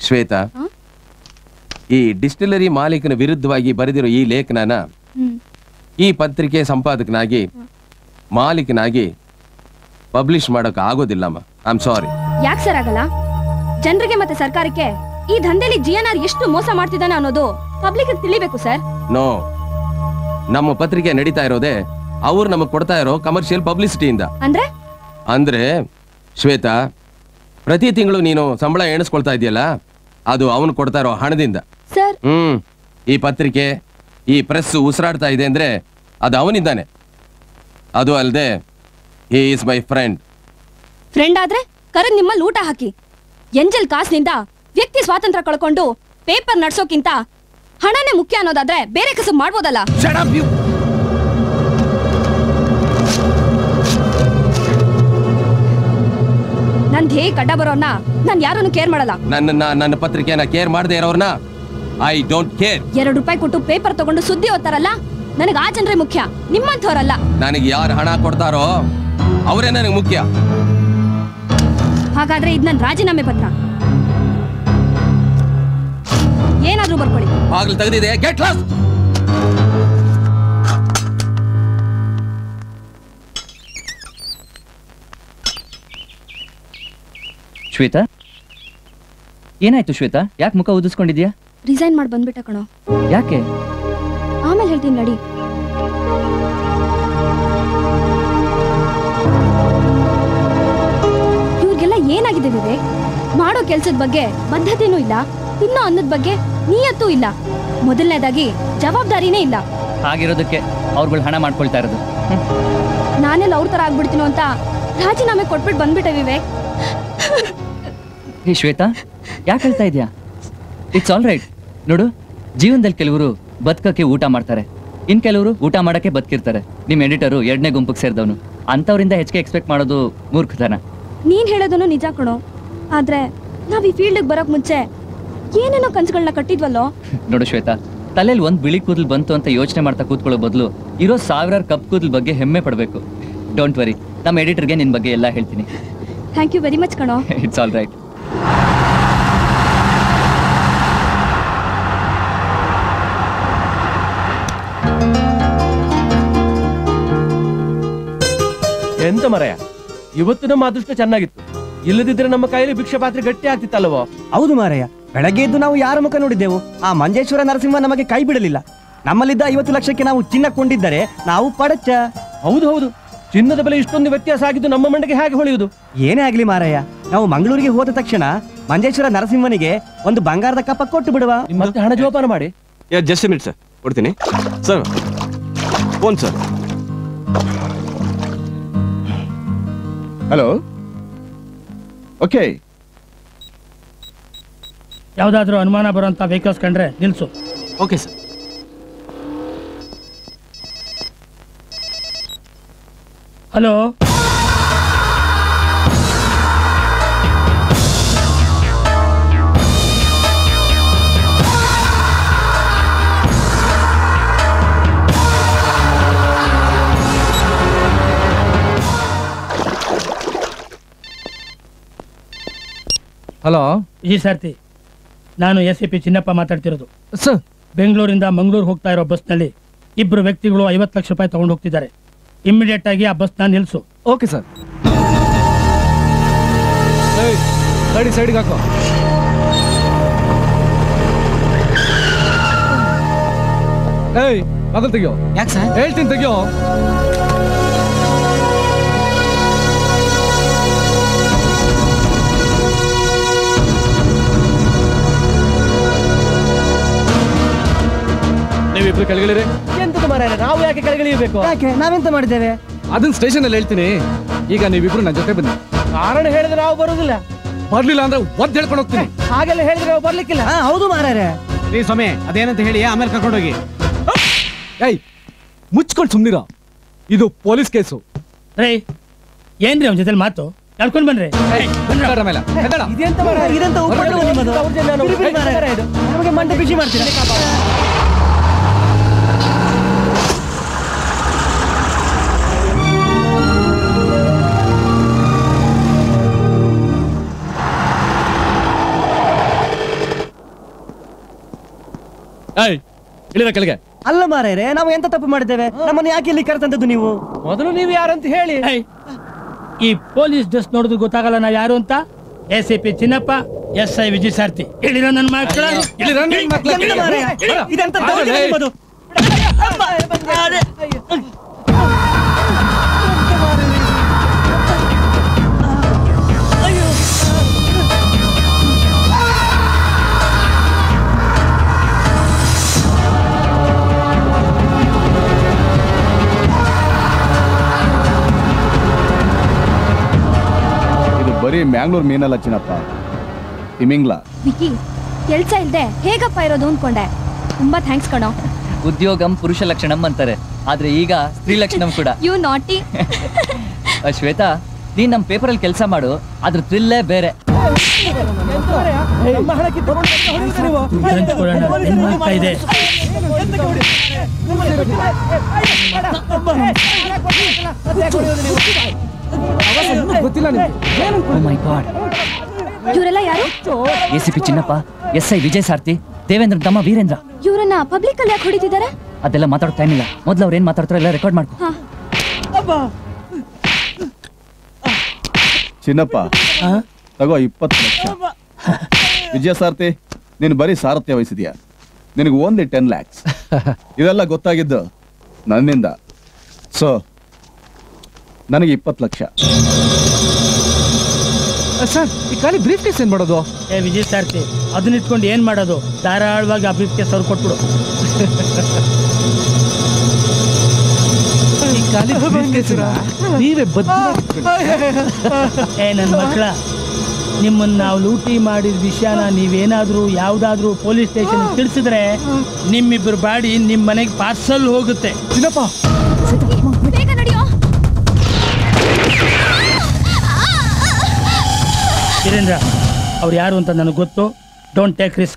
ಶ್ವೇತಾ ಹ? ಈ ಡಿಸ್ಟಿಲರಿ ಮಾಲೀಕನ ವಿರುದ್ಧವಾಗಿ ಬರೆದಿರೋ ಈ ಲೇಖನನ ಹ್ಮ್ ಈ ಪತ್ರಿಕೆ ಸಂಪಾದಕನಾಗಿ ಮಾಲೀಕನಾಗಿ ಪಬ್ಲಿಷ್ ಮಾಡೋಕ್ ಆಗೋದಿಲ್ಲಮ್ಮ ಐ ಆಮ್ ಸಾರಿ ಯಾಕೆ ಸರ್ ಆಗಲ್ಲ ಜನರಿಗೆ ಮತ್ತೆ ಸರ್ಕಾರಕ್ಕೆ ಈ ದಂಧೆಲಿ ಜಿ ಎನ್ ಆರ್ ಎಷ್ಟು ಮೋಸ ಮಾಡ್ತಿದ್ದಾನೆ ಅನ್ನೋದು ಪಬ್ಲಿಕ್ ತಿಳಿಬೇಕು ಸರ್ ನೋ ನಮ್ಮ ಪತ್ರಿಕೆ ನಡೀತಾ ಇರೋದೇ ಅವ್ರು ನಮಗೆ ಕೊಡ್ತಾ ಇರೋ ಕಮರ್ಷಿಯಲ್ ಪಬ್ಲಿಸಿಟಿಯಿಂದ ಅಂದ್ರೆ ಅಂದ್ರೆ ಶ್ವೇತಾ ಪ್ರತಿ ತಿಂಗಳು ನೀನು ಸಂಬಳ ಎಣಿಸ್ಕೊಳ್ತಾ ಇದೆಯಲ್ಲ ಅದು ಅವನು ಕೊಡ್ತಾ ಇರೋ ಹಣದಿಂದ ಸರ್ ಹ್ಮ್ ಈ ಪತ್ರಿಕೆ ಈ ಪ್ರೆಸ್ ಉಸಿರಾಡ್ತಾ ಇದೆ ಅಂದ್ರೆ ಅದು ಅವನಿದ್ದಾನೆ ಅದು ಅಲ್ಲದೆ he is my friend friend ಆದ್ರೆ ಕರೆದ್ ನಿಮ್ಮಲ್ಲಿ ಊಟ ಹಾಕಿ ಎಂಜಲ್ ಕಾಸ್ನಿಂದ ವ್ಯಕ್ತಿ ಸ್ವಾತಂತ್ರ್ಯ ಕಳ್ಕೊಂಡು ಪೇಪರ್ ನಡ್ಸೋಕ್ಕಿಂತ ಹಣನೇ ಮುಖ್ಯ ಅನ್ನೋದಾದ್ರೆ ಬೇರೆ ಕಸಬ್ ಮಾಡ್ಬೋದಲ್ಲ ನನ್ ಧ್ಯೇಯ ಕಡ್ಡ ಬರೋರ್ನ ನಾನ್ ಯಾರನ್ನು ಕೇರ್ ಮಾಡಲ್ಲ ನನ್ನನ್ನ ನನ್ನ ಪತ್ರಿಕೆನ ಕೇರ್ ಮಾಡದೆ ಇರೋರ್ನ ಐ ಡೋಂಟ್ ಕೇರ್ ಎರಡು ರೂಪಾಯಿ ಕೊಟ್ಟು ಪೇಪರ್ ತಗೊಂಡು ಸುದ್ದಿ ಓದ್ತಾರಲ್ಲ ನನಗೆ ಆ ಜನರೇ ಮುಖ್ಯ ನಿಮ್ಮಂಥವ್ರಲ್ಲ ನನಗೆ ಯಾರು ಹಣ ಕೊಡ್ತಾರೋ ಅವರೇ ನನಗೆ ಮುಖ್ಯ ಹಾಗಾದ್ರೆ ಇದು ನನ್ನ ರಾಜೀನಾಮೆ ಪತ್ರ ಏನಾದ್ರೂ ಬರ್ಕೊಳ್ಳಿ ಬಾಗಿಲು ತೆಗೆದಿದೆ ಗೆಟ್ ಲಾಸ್ಟ್ ಶ್ವೇತಾ ಏನಾಯ್ತು ಶ್ವೇತಾ ಯಾಕೆ ಮುಖ ಊದಿಸ್ಕೊಂಡಿದ್ಯಾ ರಿಸೈನ್ ಮಾಡಿ ಬಂದ್ಬಿಟ್ಟ ಕಣೋ ಯಾಕೆ ಆಮೇಲೆ ಹೇಳ್ತೀನಿ ನಡಿ ಇವ್ರಿಗೆಲ್ಲ ಏನಾಗಿದೆ ವಿವೇಕ್ ಮಾಡೋ ಕೆಲ್ಸದ ಬಗ್ಗೆ ಬದ್ಧತೆನೂ ಇಲ್ಲ ತಿನ್ನೋ ಅನ್ನದ ಬಗ್ಗೆ ನಿಯತ್ತೂ ಇಲ್ಲ ಮೊದಲನೇದಾಗಿ ಜವಾಬ್ದಾರಿನೇ ಇಲ್ಲ ಹಾಗಿರೋದಕ್ಕೆ ಅವ್ರುಗಳು ಹಣ ಮಾಡ್ಕೊಳ್ತಾ ಇರೋದು ಹ್ಮ್. ನಾನೆಲ್ಲ ಅವ್ರ ತರ ಆಗ್ಬಿಡ್ತೀನೋ ಅಂತ ರಾಜೀನಾಮೆ ಕೊಟ್ಬಿಟ್ಟು ಬಂದ್ಬಿಟ್ಟೆ ವಿವೇಕ್ ಹೇ ಶ್ವೇತಾ ಯಾಕೆ ಹೇಳ್ತಾ ಇದೆಯಾ ಇಟ್ಸ್ ಆಲ್ ರೈಟ್ ನೋಡು ಜೀವನದಲ್ಲಿ ಕೆಲವರು ಬದುಕಕ್ಕೆ ಊಟ ಮಾಡ್ತಾರೆ ಇನ್ ಕೆಲವರು ಊಟ ಮಾಡಕ್ಕೆ ಬದುಕಿರ್ತಾರೆ ನಿಮ್ ಎಡಿಟರು ಎರಡನೇ ಗುಂಪಿಗೆ ಸೇರಿದವನು ಅಂಥವ್ರಿಂದ ಹೆಚ್ಚಿಗೆ ಎಕ್ಸ್ಪೆಕ್ಟ್ ಮಾಡೋದು ಮೂರ್ಖತನ ನೀನ್ ಹೇಳೋದನ್ನು ನಿಜ ಕಣೋ ಆದ್ರೆ ನಾವ್ ಈ ಫೀಲ್ಡ್ ಬರೋಕ್ ಮುಂಚೆ ಏನೇನೋ ಕನ್ಸುಗಳನ್ನ ಕಟ್ಟಿದ್ವಲ್ಲೋ ನೋಡು ಶ್ವೇತಾ ತಲೆಯಲ್ಲಿ ಒಂದ್ ಬಿಳಿ ಕೂದಲು ಬಂತು ಅಂತ ಯೋಚನೆ ಮಾಡ್ತಾ ಕೂತ್ಕೊಳ್ಳೋ ಬದಲು ಇರೋ ಸಾವಿರಾರು ಕಪ್ ಕೂದಲು ಬಗ್ಗೆ ಹೆಮ್ಮೆ ಪಡಬೇಕು ಡೋಂಟ್ ವರಿ ನಮ್ಮ ಎಡಿಟರ್ಗೆ ನಿನ್ ಬಗ್ಗೆ ಎಲ್ಲ ಹೇಳ್ತೀನಿ ಥ್ಯಾಂಕ್ ಯು ವೆರಿ ಮಚ್ ಕಣೋ ಇಟ್ಸ್ ಆಲ್ ರೈಟ್ ಎಂತ ಮರಯ ಇವತ್ತು ನಮ್ಮ ಅದೃಷ್ಟ ಚೆನ್ನಾಗಿತ್ತು ಇಲ್ಲದಿದ್ರೆ ನಮ್ಮ ಕೈಯಲ್ಲಿ ಭಿಕ್ಷೆ ಪಾತ್ರೆ ಗಟ್ಟಿ ಆಗ್ತಿತ್ತಲ್ವೋ ಹೌದು ಮಾರಯ್ಯ ಬೆಳಗ್ಗೆ ಎದ್ದು ನಾವು ಯಾರ ಮುಖ ನೋಡಿದ್ದೆವು ಆ ಮಂಜೇಶ್ವರ ನರಸಿಂಹ ನಮಗೆ ಕೈ ಬಿಡಲಿಲ್ಲ ನಮ್ಮಲ್ಲಿದ್ದ ಐವತ್ತು ಲಕ್ಷಕ್ಕೆ ನಾವು ಚಿನ್ನ ಕೊಂಡಿದ್ದರೆ ನಾವು ಪಡಚ್ಚ ಹೌದು ಹೌದು ಚಿನ್ನದ ಬೆಲೆ ಇಷ್ಟೊಂದು ವ್ಯತ್ಯಾಸ ಆಗಿದ್ದು ನಮ್ಮ ಮಂಡೆಗೆ ಹೇಗೆ ಹೊಳೆಯುವುದು ಏನೇ ಆಗ್ಲಿ ಮಾರಯ್ಯ ನಾವು ಮಂಗಳೂರಿಗೆ ಹೋದ ತಕ್ಷಣ ಮಂಜೇಶ್ವರ ನರಸಿಂಹನಿಗೆ ಒಂದು ಬಂಗಾರದ ಕಪ್ಪ ಕೊಟ್ಟು ಬಿಡುವ ಮತ್ತೆ ಹಣ ಜೋಪಾನ ಮಾಡಿ ಜಸ್ಟ್ ಮಿನಿಟ್ ಸರ್ ಕೊಡ್ತೀನಿ sir phone sir hello okay ಯಾವ್ದಾದ್ರೂ ಅನುಮಾನ ಬರುವಂತ ವೆಹಿಕಲ್ಸ್ ಕಂಡ್ರೆ ನಿಲ್ಸು ಓಕೆ ಸರ್ ಹಲೋ ಹಲೋ ಈ ಸರ್ತಿ ನಾನು ಎಸ್ ಪಿ ಚಿನ್ನಪ್ಪ ಮಾತಾಡ್ತಿರೋದು ಸರ್ ಬೆಂಗಳೂರಿಂದ ಮಂಗಳೂರು ಹೋಗ್ತಾ ಇರೋ ಬಸ್ನಲ್ಲಿ ಇಬ್ರು ವ್ಯಕ್ತಿಗಳು ಐವತ್ತು ಲಕ್ಷ ರೂಪಾಯಿ ತಗೊಂಡು ಹೋಗ್ತಿದ್ದಾರೆ ಇಮ್ಮಿಡಿಯೇಟ್ ಆಗಿ ಆ ಬಸ್ನ ನಿಲ್ಸು ಓಕೆ ಸರ್ ಗಾಡಿ ಸೈಡ್ಗೆ ಹಾಕೋ ಏಯ್ ಮಗಲ್ ತೆಗಿಯೋ ಯಾಕೆ ಸರ್ ಹೇಳ್ತೀನಿ ತೆಗಿಯೋ ನೀವಿಬ್ರು ಕೆಳಗಿಳಿರಿ ಎಂತದ ಮರ ನಾವು ಯಾಕೆ ಕೆಳಗಿಳಿಯಬೇಕು ಯಾಕೆ ನಾವೆಂತ ಮಾಡಿದ್ದೇವೆ ಅದನ್ನ ಸ್ಟೇಷನ್ ಅಲ್ಲಿ ಹೇಳ್ತೀನಿ ಈಗ ನೀವಿಬ್ರು ನನ್ನ ಜೊತೆ ಬನ್ನಿ ಕಾರಣ ಹೇಳಿದ್ರೆ ನಾವು ಬರುದಿಲ್ಲ ಬರ್ಲಿಲ್ಲ ಅಂದ್ರೆ ಒದ್ದು ಹೇಳ್ಕೊಂಡು ಹೋಗ್ತೀನಿ ಹಾಗೆಲ್ಲ ಹೇಳಿದ್ರೆ ನಾವು ಬರ್ಲಿಕ್ಕಿಲ್ಲ ಹಾ ಹೌದು ಮಾರಾರೆ ರೀ ಸ್ವಾಮಿ ಅದೇನಂತ ಹೇಳಿ ಆಮೇಲೆ ಕರ್ಕೊಂಡೋಗಿ ಏಯ್ ಮುಚ್ಕೊಂಡು ಸುಮ್ನಿರೋ ಇದು ಪೊಲೀಸ್ ಕೇಸು ರೇ ಏನ್ರಿ ಅವನ ಜೊತೆ ಮಾತು ನಡ್ಕೊಂಡ್ ಬನ್ರಿ ಹೆದ್ದಾಡ ಮೇಲೆ ಹೆದ್ದಾಡ. ಇದೆಂತ ಮಾರ ಇದೆಂತ ಉಪದ್ರವ ನಿಮ್ಮದು ಬಿಡಿ, ಬಿಡಿ ಮಾರಾಯ. ನಮಗೆ ಮಂಡೆ ಬಿಸಿ ಮಾಡ್ತೀರಾ ಏಯ್ ಇಳಿರ ಕೆಳಗೆ ಅಲ್ಲ ಮಾರೇರೆ ನಾವು ಎಂತ ತಪ್ಪು ಮಾಡಿದ್ದೇವೆ ನಮ್ಮನ್ನ ಯಾಕೆ ಇಲ್ಲಿ ಕರೆತಂದದ್ದು ನೀವು ಮೊದಲು ನೀವು ಯಾರಂತ ಹೇಳಿ ಏಯ್, ಈ ಪೊಲೀಸ್ ಡ್ರೆಸ್ ನೋಡಿದ್ರೆ ಗೊತ್ತಾಗಲ್ಲ ನಾವ್ ಯಾರು ಅಂತ S I P Chinnappa S I Vijay Sarathi ಹೇಳಿರೋ ನನ್ನ ಮಕ್ಕಳ ಇಳಿರ ನಿನ್ ಮಕ್ಳು. ಎಂತ ಮಾರಾಯ? ಇದೆಂತ ದೌರ್ಜನ್ಯ ಆಗಲೇ. ನಿಮ್ಮದು? ಇದು ಬರೀ ಮ್ಯಾಂಗ್ಳೂರ್ ಮೀನಲ್ಲ ಚಿನ್ನಪ್ಪ ತಿಮಿಂಗ್ಲ ವಿಕಿ ಕೆಲ್ಸ ಇಲ್ದೆ ಹೇಗಪ್ಪ ಇರೋದು ಅನ್ಕೊಂಡೆ ತುಂಬಾ ಥ್ಯಾಂಕ್ಸ್ ಕಣೋ ಉದ್ಯೋಗಂ ಪುರುಷ ಲಕ್ಷಣಂ ಅಂತಾರೆ ಆದ್ರೆ ಈಗ ಸ್ತ್ರೀ ಲಕ್ಷಣಂ ಕೂಡ ಯು ನಾಟಿ ಆ, ಶ್ವೇತಾ ನೀನ್ ನಮ್ ಪೇಪರಲ್ಲಿ ಕೆಲಸ ಮಾಡು ಅದ್ರ ಥ್ರಿಲ್ಲೇ ಬೇರೆ ನಮ್ಮ ಹಣಕ್ಕೆ ತಗೊಂಡು ಎಂತ ಹೊಡೆಯುತ್ತೀರಿ ನೀವು? ಹಂಚ್ಕೊಳ್ಳೋಣ ಹೆಣ್ಣು ಆಗ್ತಾ ಇದೆ ಗೊತ್ತಿಲ್ಲ ನಿಮ್ಗೆ ಓ ಮೈ ಗಾಡ್ ಇವರೆಲ್ಲ ಯಾರು A C P Chinnappa S I Vijay Sarathi Devendra ತಮ್ಮ ವೀರೇಂದ್ರ ಇವರನ್ನ ಪಬ್ಲಿಕ್ ಅಲ್ಲಿ ಯಾಕೆ ಹೊಡಿತಿದ್ದಾರೆ ಅದೆಲ್ಲ ಮಾತಾಡೋ ಟೈಮ್ ಇಲ್ಲ ಮೊದ್ಲು ಅವ್ರು ಏನ್ ಮಾತಾಡ್ತಾರೋ ಎಲ್ಲ ರೆಕಾರ್ಡ್ ಮಾಡ್ಕೊ ಹಾ ಚಿನ್ನಪ್ಪ ತಗೋ ಇಪ್ಪತ್ತು ಲಕ್ಷ ವಿಜಯ ಸಾರಥಿ ನೀನು ಬರೀ ಸಾರಥ್ಯ ವಹಿಸಿದ್ಯಾ ನಿನಗೆ ಓನ್ಲಿ ಟೆನ್ ಲ್ಯಾಕ್ಸ್ ಇದೆಲ್ಲ ಗೊತ್ತಾಗಿದ್ದು ನನ್ನಿಂದ ಸೊ ನನಗೆ ಇಪ್ಪತ್ತು ಲಕ್ಷ ಸರ್ ಈ ಖಾಲಿ ಬ್ರೀಫ್ ಕೇಸ್ ಏನ್ ಮಾಡೋದು ಏ ವಿಜಯ್ ಸಾರ್ತಿ ಅದನ್ನ ಇಟ್ಕೊಂಡು ಏನ್ ಮಾಡೋದು ಧಾರಾಳವಾಗಿ ಆ ಬ್ರೀಫ್ ಕೇಸ್ ಅವ್ರು ಕೊಟ್ಬಿಡು ಈ ಖಾಲಿ ಬ್ರೀಫ್ ಕೇಸ್ ನೀವೇ ಬದ್ಧ ಏ ನನ್ನ ಮಕ್ಕಳ ನಿಮ್ಮನ್ನ ನಾವು ಲೂಟಿ ಮಾಡಿದ ವಿಷಯನ ನೀವೇನಾದ್ರೂ ಯಾವ್ದಾದ್ರೂ ಪೊಲೀಸ್ ಸ್ಟೇಷನ್ ತಿಳಿಸಿದ್ರೆ ನಿಮ್ಮಿಬ್ಬರು ಬಾಡಿ ನಿಮ್ ಮನೆಗೆ ಪಾರ್ಸಲ್ ಹೋಗುತ್ತೆ ಚಿನ್ನಪ್ಪ ಬೇಗ ನಡೆಯೋ ವೀರೇಂದ್ರ ಅವ್ರು ಯಾರು ಅಂತ ನನಗೆ ಗೊತ್ತು ಡೋಂಟ್ ಟೇಕ್ ರಿಸ್ಕ್